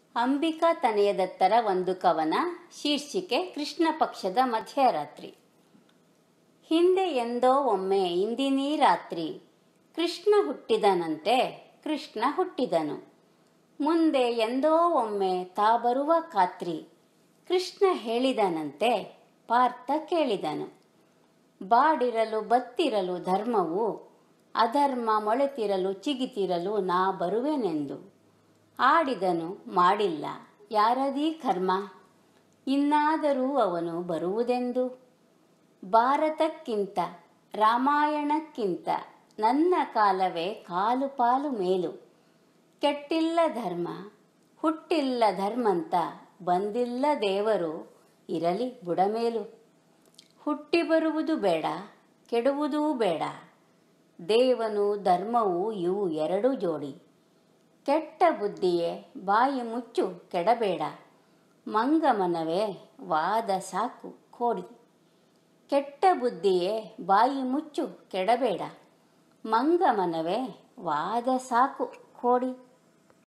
ಅಂಬಿಕಾ ತನಯದತ್ತರ ಒಂದು ಕವನ ಶೀರ್ಷಿಕೆ ಕೃಷ್ಣ ಪಕ್ಷದ ಮಧ್ಯರಾತ್ರಿ ಹಿಂದೆ ಎಂದೋ ಒಮ್ಮೆ ಇಂದಿನೀ ರಾತ್ರಿ ಕೃಷ್ಣ ಹುಟ್ಟಿದನಂತೆ ಕೃಷ್ಣ ಹುಟ್ಟಿದನು ಮುಂದೆ ಎಂದೋ ಒಮ್ಮೆ ತಾ ಬರುವ ಖಾತ್ರಿ ಕೃಷ್ಣ ಹೇಳಿದನಂತೆ ಪಾರ್ಥ ಕೇಳಿದನು ಬಾಡಿರಲು ಬತ್ತಿರಲು ಧರ್ಮವು ಅಧರ್ಮ ಮೊಳೆತಿರಲು ಚಿಗಿತಿರಲು ನಾ ಬರುವೆನೆಂದು ಆಡಿದನು ಮಾಡಿಲ್ಲ ಯಾರದೀ ಕರ್ಮ ಇನ್ನಾದರೂ ಅವನು ಬರುವುದೆಂದು ಭಾರತಕ್ಕಿಂತ ರಾಮಾಯಣಕ್ಕಿಂತ ನನ್ನ ಕಾಲವೇ ಕಾಲು ಪಾಲು ಮೇಲು ಕೆಟ್ಟಿಲ್ಲ ಧರ್ಮ ಹುಟ್ಟಿಲ್ಲ ಧರ್ಮಂತ ಬಂದಿಲ್ಲ ದೇವರು ಇರಲಿ ಬುಡಮೇಲು ಹುಟ್ಟಿ ಬರುವುದು ಬೇಡ ಕೆಡುವುದೂ ಬೇಡ ದೇವನು ಧರ್ಮವು ಇವು ಎರಡು ಜೋಡಿ ಕೆಟ್ಟ ಬುದ್ಧಿಯೇ ಬಾಯಿ ಮುಚ್ಚು ಕೆಡಬೇಡ ಮಂಗಮನವೇ ವಾದ ಸಾಕು ಕೋಡಿ ಕೆಟ್ಟ ಬುದ್ಧಿಯೇ ಬಾಯಿ ಮುಚ್ಚು ಕೆಡಬೇಡ ಮಂಗಮನವೇ ವಾದ ಸಾಕು ಕೋಡಿ